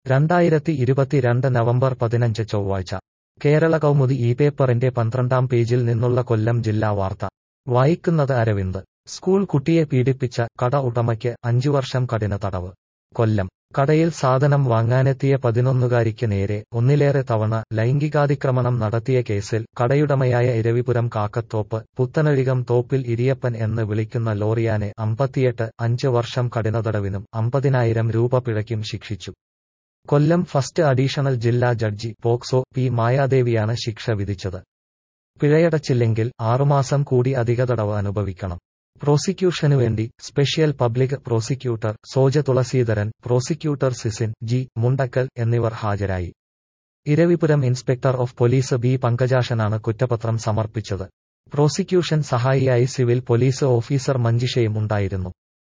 രണ്ടായിരത്തി ഇരുപത്തിരണ്ട് നവംബർ പതിനഞ്ച് ചൊവ്വാഴ്ച കേരള കൗമുദി ഈ പേപ്പറിന്റെ പന്ത്രണ്ടാം പേജിൽ നിന്നുള്ള കൊല്ലം ജില്ലാ വാർത്ത വായിക്കുന്നത് അരവിന്ദ് സ്കൂൾ കുട്ടിയെ പീഡിപ്പിച്ച കട ഉടമയ്ക്ക് അഞ്ചു വർഷം കഠിന തടവ് കൊല്ലം കടയിൽ സാധനം വാങ്ങാനെത്തിയ പതിനൊന്നുകാരിക്ക് നേരെ ഒന്നിലേറെ തവണ ലൈംഗികാതിക്രമണം നടത്തിയ കേസിൽ കടയുടമയായ ഇരവിപുരം കാക്കത്തോപ്പ് പുത്തനഴികം തോപ്പിൽ ഇരിയപ്പൻ എന്ന് വിളിക്കുന്ന ലോറിയാനെ അമ്പത്തിയെട്ട് അഞ്ച് വർഷം കഠിന തടവിനും അമ്പതിനായിരം രൂപ പിഴയ്ക്കും ശിക്ഷിച്ചു കൊല്ലം ഫസ്റ്റ് അഡീഷണൽ ജില്ലാ ജഡ്ജി പോക്സോ പി മായാദേവിയാണ് ശിക്ഷ വിധിച്ചത് പിഴയടച്ചില്ലെങ്കിൽ ആറുമാസം കൂടി അധിക തടവ് അനുഭവിക്കണം പ്രോസിക്യൂഷനു വേണ്ടി special public prosecutor Soja Thulaseedharan prosecutor Sisin G Mundakkal എന്നിവർ ഹാജരായി Iravipuram inspector of police B പങ്കജാഷനാണ് കുറ്റപത്രം സമർപ്പിച്ചത് പ്രോസിക്യൂഷൻ സഹായിയായി സിവിൽ പോലീസ് ഓഫീസർ മഞ്ജിഷയും ഉണ്ടായിരുന്നു